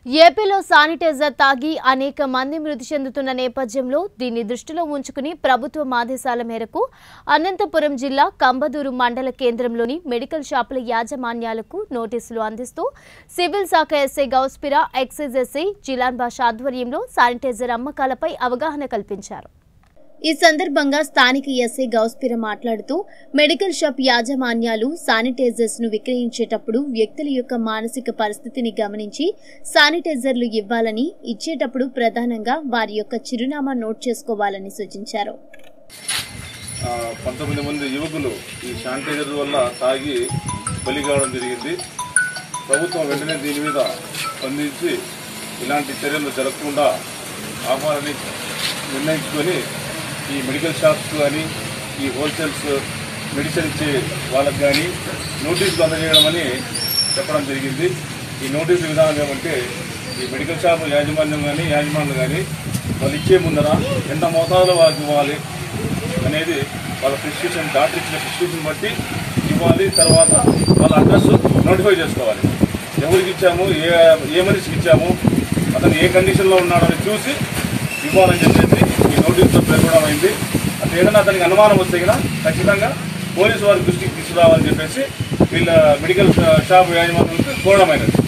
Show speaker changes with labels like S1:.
S1: ఏపీలో శానిటైజర్ తాగి అనేక మంది మృతి చెందుతున్న నేపథ్యంలో దీన్ని దృష్టిలో ఉంచుకుని ప్రభుత్వం ఆదేశాల మేరకు అనంతపురం జిల్లా కంబదూరు మండల కేంద్రంలోని మెడికల్ షాపుల యాజమాన్యాలకు నోటీసులు అందిస్తూ సివిల్ శాఖ SI Gouspira excise SI Jilan Bash ఆధ్వర్యంలో శానిటైజర్ అమ్మకాలపై అవగాహన కల్పించారు ఈ సందర్భంగా స్థానిక ఎస్ఐ గౌస్పిర మాట్లాడుతూ మెడికల్ షాప్ యాజమాన్యాలు శానిటైజర్స్ ను విక్రయించేటప్పుడు వ్యక్తుల యొక్క మానసిక పరిస్థితిని గమనించి శానిటైజర్లు ఇవ్వాలని ఇచ్చేటప్పుడు ప్రధానంగా వారి యొక్క చిరునామా నోట్ చేసుకోవాలని సూచించారు
S2: ఆ, పంతొమ్మిది మంది యువకులు ఈ శానిటైజర్ వల్ల తాగి బలి కావడం జరిగింది ప్రభుత్వం వెంటనే దీని మీద స్పందించి ఇలాంటి చర్యలు జరగకుండా ఆపాలని నిర్ణయించుకొని ఈ మెడికల్ షాప్స్ కానీ ఈ హోల్సేల్స్ మెడిసిన్ ఇచ్చే వాళ్ళకి కానీ నోటీసులు అందజేయడం అని చెప్పడం జరిగింది ఈ నోటీసు విధానం ఏమంటే ఈ మెడికల్ షాప్ యాజమాన్యం కానీ యాజమాన్యం కానీ వాళ్ళు ఇచ్చే ముందర ఎంత మోతాదులో వాళ్ళకి ఇవ్వాలి అనేది వాళ్ళ ప్రిస్క్రిప్షన్ డాక్టర్ ఇచ్చిన ప్రిస్క్రిప్షన్ బట్టి ఇవ్వాలి తర్వాత వాళ్ళ అడ్రస్ నోటిఫై చేసుకోవాలి ఎవరికి ఇచ్చాము ఏ ఏ మనిషికి ఇచ్చాము అతను ఏ కండిషన్లో ఉన్నాడని చూసి ఇవ్వాలని చెప్పేసి ఈ నోటీసులో పేర్కొనడం అయింది అట్లా ఏదైనా అతనికి అనుమానం వస్తే కనుక ఖచ్చితంగా పోలీసు వారి దృష్టికి తీసుకురావాలని చెప్పేసి వీళ్ళ మెడికల్ షాప్ యాజమాన్యాలకు కోరడమైనది